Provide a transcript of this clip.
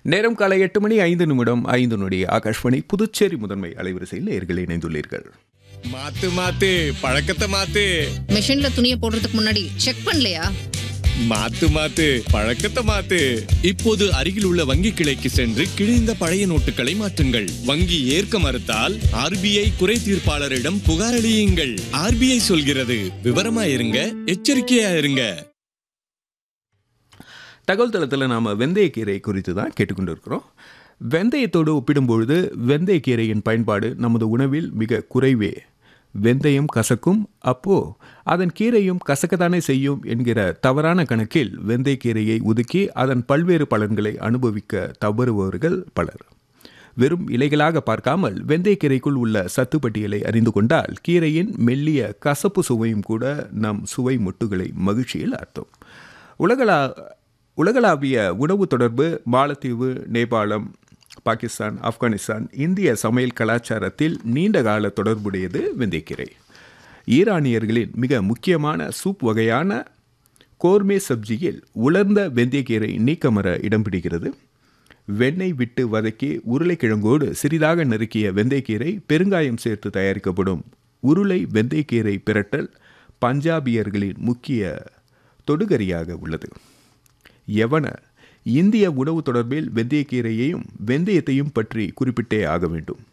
நேரம் காலை எட்டு மணி ஐந்து நிமிடம் ஐந்து நொடி ஆகாஷ்வாணி புதுச்சேரி முதன்மை அலைவரிசையில் நேர்கள் இணைந்துள்ளீர்கள் மாத்து மாத்து பழக்கத்தை மாத்து மிஷின்ல துணியை போடுறதுக்கு முன்னாடி செக் பண்ணலையா மாத்து மாத்து பழக்கத்தை மாத்து இப்போது அருகில் உள்ள வங்கி கிளைக்கு சென்று கிழிந்த பழைய நோட்டுகளை மாற்றுங்கள் வங்கி ஏற்க மறுத்தால் ஆர்பிஐ குறை தீர்ப்பாளரிடம் புகாரளியுங்கள் ஆர்பிஐ சொல்கிறது விவரமா இருங்க எச்சரிக்கையா இருங்க தகவல் தளத்தில் நாம் வெந்தயக்கீரை குறித்து தான் கேட்டுக்கொண்டிருக்கிறோம் வெந்தயத்தோடு ஒப்பிடும்பொழுது வெந்தயக்கீரையின் பயன்பாடு நமது உணவில் மிக குறைவே வெந்தயம் கசக்கும் அப்போ அதன் கீரையும் கசக்கத்தானே செய்யும் என்கிற தவறான கணக்கில் வெந்தயக்கீரையை ஒதுக்கி அதன் பல்வேறு பலன்களை அனுபவிக்க தவறுபவர்கள் பலர் வெறும் இலைகளாக பார்க்காமல் வெந்தயக்கீரைக்குள் உள்ள சத்து பட்டியலை அறிந்து கொண்டால் கீரையின் மெல்லிய கசப்பு சுவையும் கூட நம் சுவை மொட்டுகளை மகிழ்ச்சியில் அர்த்தம் உலகளா உலகளாவிய உணவு தொடர்பு மாலத்தீவு நேபாளம் பாகிஸ்தான் ஆப்கானிஸ்தான் இந்திய சமையல் கலாச்சாரத்தில் நீண்ட கால தொடர்புடையது வெந்தயக்கீரை ஈரானியர்களின் மிக முக்கியமான சூப் வகையான கோர்மே சப்ஜியில் உலர்ந்த வெந்தயக்கீரை நீக்கமர இடம் பிடிக்கிறது வெண்ணெய் விட்டு வதக்கி உருளைக்கிழங்கோடு சிறிதாக நறுக்கிய வெந்தயக்கீரை பெருங்காயம் சேர்த்து தயாரிக்கப்படும் உருளை வெந்தயக்கீரை பிரட்டல் பஞ்சாபியர்களின் முக்கிய தொடுகரியாக உள்ளது எவன இந்திய உணவு தொடர்பில் வெந்தயக்கீரையையும் வெந்தயத்தையும் பற்றி குறிப்பிட்டே ஆக வேண்டும்